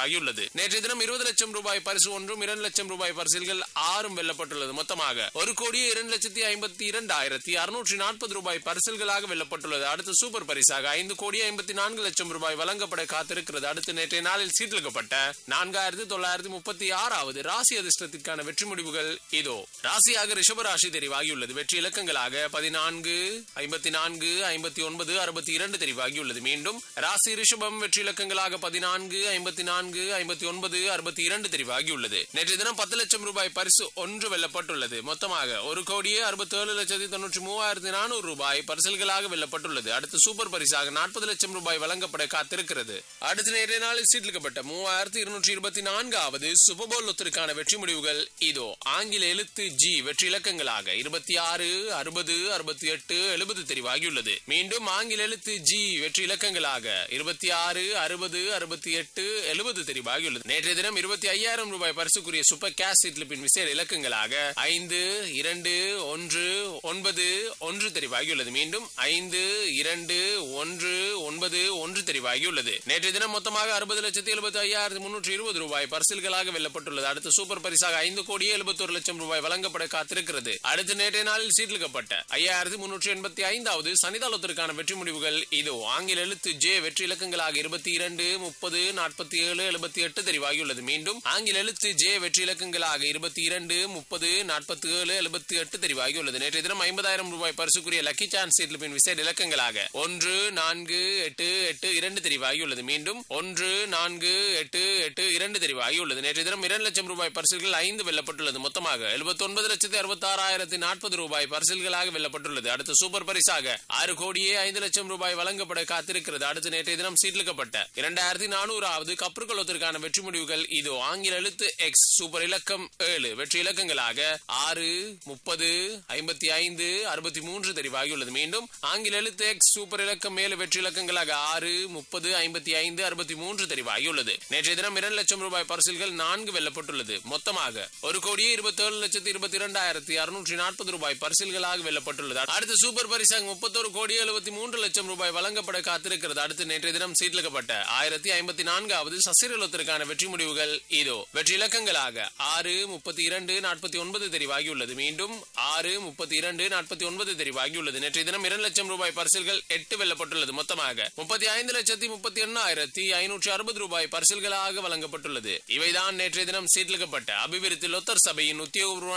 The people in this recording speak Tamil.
தெரிவாகியுள்ளது நேற்றைய தினம் இருபது லட்சம் ரூபாய் பரிசு ஒன்றும் இரண்டு லட்சம் ரூபாய் பரிசில்கள் ஆறும் வெல்லப்பட்டுள்ளது மொத்தமாக ஒரு கோடியே இரண்டு லட்சத்தி ஐம்பத்தி இரண்டாயிரத்தி அறுநூற்றி நாற்பது ரூபாய் பரிசில்களாக வெல்லப்பட்டுள்ளது அடுத்து சூப்பர் பரிசாக ஐந்து கோடி ஐம்பத்தி நான்கு லட்சம் ரூபாய் வழங்கப்பட காத்திருக்கிறது அடுத்து நேற்றைய நாளில் சீட்டிலிக்கப்பட்ட நான்காயிரத்தி தொள்ளாயிரத்தி முப்பத்தி ஆறாவது ராசி அதிர்ஷ்டத்திற்கான வெற்றி முடிவுகள் இதோ ராசியாக ரிஷபராசி தெரிவாகியுள்ளது வெற்றி இலக்கங்களாக பதினான்கு ஐம்பத்தி நான்கு ஐம்பத்தி ஒன்பது அறுபத்தி இரண்டு தெரிவாகியுள்ளது மீண்டும் ராசி ரிஷபம் வெற்றி இலக்கங்களாக பதினான்கு ஐம்பத்தி நான்கு ஐம்பத்தி ஒன்பது அறுபத்தி இரண்டு தெரிவாகியுள்ளது நேற்று தினம் பத்து லட்சம் ரூபாய் பரிசு ஒன்று வெல்லப்பட்டுள்ளது மொத்தமாக ஒரு கோடியே அறுபத்தி ஏழு லட்சத்தி தொண்ணூற்றி மூவாயிரத்தி நானூறு ரூபாய் பரிசல்களாக வெல்லப்பட்டுள்ளது அடுத்து சூப்பர் பரிசாக நாற்பது லட்சம் ரூபாய் வழங்கப்பட காத்திருக்கிறது அடுத்த நேற்றைய நாளில் சீட்டிலிக்கப்பட்ட மூவாயிரத்தி இருநூற்றி இருபத்தி நான்காவது சுபபோல் ஒத்திற்கான வெற்றி முடிவுகள் இதோ ஆங்கில எழுத்து ஜி வெற்றி இலக்கங்களாக இருபத்தி ஆறு அறுபது அறுபத்தி எட்டு எழுபது தெரிவாகியுள்ளது மீண்டும் ஆங்கில எழுத்து ஜி வெற்றி இலக்கங்களாக இருபத்தி ஆறு அறுபது அறுபத்தி எட்டு எழுபது தெரிவாகியுள்ளது நேற்றைய தினம் இருபத்தி ஐயாயிரம் ரூபாய் பரிசுக்குரிய சூப்பர் கேஷ் சீட்லிப்பின் விசேட இலக்கங்களாக ஐந்து இரண்டு ஒன்று ஒன்பது ஒன்று தெரிவாகியுள்ளது மீண்டும் ஐந்து இரண்டு ஒன்று ஒன்பது ஒன்று தெரிவாகியுள்ளது நேற்றைய தினம் மொத்தமாக அறுபது லட்சத்தி எழுபத்தி ஐயாயிரத்தி முன்னூற்றி இருபது ரூபாய் பரிசில்களாக வெல்லப்பட்டுள்ளது அடுத்து சூப்பர் பரிசாக ஐந்து கோடியே எழுபத்தொரு லட்சம் ரூபாய் வழங்கப்பட காத்திருக்கிறது அடுத்து நேற்றைய நாளில் சீட்டிலிக்கப்பட்ட ஐயாயிரத்தி முன்னூற்றி எண்பத்தி ஐந்தாவது சனிதாளத்திற்கான வெற்றி முடிவுகள் இதோ ஆங்கில எழுத்து ஜே வெற்றி இலக்கங்களாக இருபத்தி இரண்டு முப்பது நாற்பத்தி ஏழு எழுபத்தி எட்டு தெரிவாகியுள்ளது மீண்டும் ஆங்கில எழுத்து ஜே வெற்றி இலக்கங்களாக இருபத்தி இரண்டு முப்பது நாற்பத்தி ஏழு எழுபத்தி எட்டு தெரிவாகியுள்ளது நேற்றைய தினம் ஐம்பதாயிரம் ரூபாய் பரிசுக்குரிய லக்கி சான்ஸ் சீட்லிப்பின் விசேட இலக்கங்களாக ஒன்று நான்கு எட்டு எட்டு இரண்டு தெரிவாகியுள்ளது மீண்டும் ஒன்று நான்கு எட்டு எட்டு இரண்டு தெரிவாகியுள்ளது நேற்றைய தினம் இரண்டு லட்சம் ரூபாய் பரிசுகள் ஐந்து வெல்லப்பட்டுள்ளது மொத்தமாக எழுபத்தி ஒன்பது லட்சத்தி அறுபத்தி ஆறாயிரத்தி நாற்பது ரூபாய் பரிசுகளாக வெல்லப்பட்டுள்ளது அடுத்து சூப்பர் பரிசாக ஆறு கோடியே ஐந்து லட்சம் ரூபாய் வழங்கப்பட காத்திருக்கிறது அடுத்து நேற்றைய தினம் சீட்லிக்கப்பட்ட இரண்டாயிரத்தி நானூறாவது கப்பற்கொள்ளத்திற்கான வெற்றி முடிவுகள் இதோ ஆங்கில எழுத்து எக்ஸ் சூப்பர் இலக்கம் ஏழு வெற்றி இலக்கங்களாக ஆறு முப்பது ஐம்பத்தி ஐந்து அறுபத்தி மூன்று தெரிவாகியுள்ளது மீண்டும் ஆங்கில எழுத்து எக்ஸ் சூப்பர் இலக்கம் மேலு வெற்றி இலக்கங்களாக ஆறு முப்பது ஐம்பத்தி ஐந்து அறுபத்தி மூன்று தெரிவாகியுள்ளது நேற்றைய தினம் இரண்டு லட்சம் ரூபாய் பரிசில்கள் நான்கு வெல்லப்பட்டுள்ளது மொத்தமாக ஒரு கோடியே இருபத்தி ஏழு லட்சத்தி இருபத்தி இரண்டாயிரத்தி அறுநூற்றி நாற்பது ரூபாய் பரிசில்களாக வெல்லப்பட்டுள்ளது அடுத்து சூப்பர் பரிசாக முப்பத்தொரு கோடி எழுபத்தி மூன்று லட்சம் ரூபாய் வழங்கப்பட காத்திருக்கிறது அடுத்து நேற்றைய தினம் சீட்லிக்கப்பட்ட ஆயிரத்தி ஐம்பத்தி நான்காவது சசிரலத்திற்கான வெற்றி முடிவுகள் இதோ வெற்றி இலக்கங்களாக ஆறு முப்பத்தி இரண்டு நாற்பத்தி ஒன்பது தெரிவாகியுள்ளது மீண்டும் ஆறு முப்பத்தி இரண்டு நாற்பத்தி ஒன்பது தெரிவாகியுள்ளது நேற்றைய தினம் இரண்டு லட்சம் ரூபாய் பரிசில்கள் எட்டு வெல்லப்பட்டுள்ளது மொத்தமாக முப்பத்தி ஐந்து லட்சத்தி முப்பத்தி எண்ணாயிரத்தி ஐநூற்றி அறுபது ரூபாய் பரிசில்களாக வழங்கப்பட்டுள்ளது இவைதான் நேற்றைய தினம் சீட்லிக்கப்பட்ட அபிவிருத்தி லொத்தர் சபையின் உத்தியோகபூர்வ